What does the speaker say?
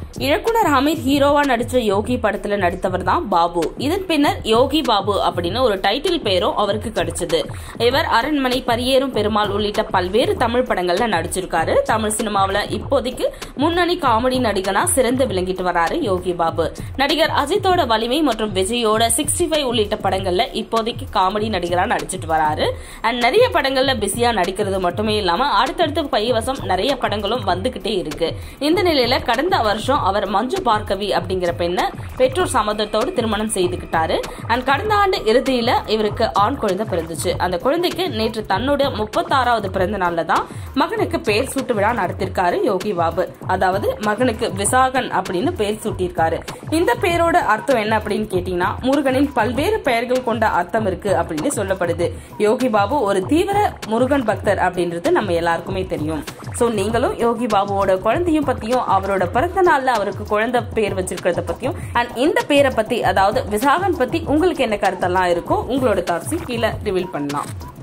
இயக்குனர் ஹமீத் ஹீரோவா நடிச்ச யோகி படத்துல நடித்தவர் தான் பாபு இதன் பின்னர் யோகி பாபு அப்படின்னு ஒரு டைட்டில் பேரும் அவருக்கு கிடைச்சது இவர் அரண்மனை பரியேறும் பெருமாள் உள்ளிட்ட பல்வேறு தமிழ் படங்கள்ல நடிச்சிருக்காரு தமிழ் சினிமாவுல இப்போதைக்கு முன்னணி காமெடி நடிகனா சிறந்து விளங்கிட்டு வராரு யோகி பாபு நடிகர் அஜித்தோட வலிமை மற்றும் விஜயோட சிக்ஸ்டி ஃபைவ் உள்ளிட்ட படங்கள்ல இப்போதைக்கு காமெடி நடிகரா நடிச்சிட்டு வராரு அண்ட் நிறைய படங்கள்ல பிஸியா நடிக்கிறது மட்டுமே இல்லாம அடுத்தடுத்து பைவசம் நிறைய படங்களும் வந்துகிட்டே இருக்கு இந்த நிலையில கடந்த வருஷம் அவர் மஞ்சு பார்க்கவி அப்படிங்கிற பெண்ணை பெற்றோர் சம்மதத்தோடு திருமணம் செய்துக்கிட்டாரு அண்ட் கடந்த ஆண்டு இறுதியில இவருக்கு ஆண் குழந்தை பிறந்துச்சு அந்த குழந்தைக்கு நேற்று தன்னோட முப்பத்தாறாவது பிறந்த நாள்ல தான் மகனுக்கு பேர் சூட்டு விழா நடத்திருக்காரு யோகி பாபு அதாவது மகனுக்கு விசாகன் அப்படின்னு பேர் சூட்டியிருக்காரு இந்த பேரோட அர்த்தம் என்ன அப்படின்னு கேட்டீங்கன்னா முருகனின் பல்வேறு பெயர்கள் கொண்ட அர்த்தம் இருக்கு அப்படின்னு சொல்லப்படுது யோகி பாபு ஒரு தீவிர முருகன் பக்தர் அப்படின்றது நம்ம எல்லாருக்குமே தெரியும் சோ நீங்களும் யோகி பாபுவோட குழந்தையும் பத்தியும் அவரோட பிறந்த நாள்ல அவருக்கு குழந்தை பேர் வச்சிருக்கிறத பத்தியும் அண்ட் இந்த பேரை பத்தி அதாவது விசாகன் பத்தி உங்களுக்கு என்ன கருத்தெல்லாம் இருக்கோ உங்களோட தாட்ஸையும் கீழே ரிவீல் பண்ணலாம்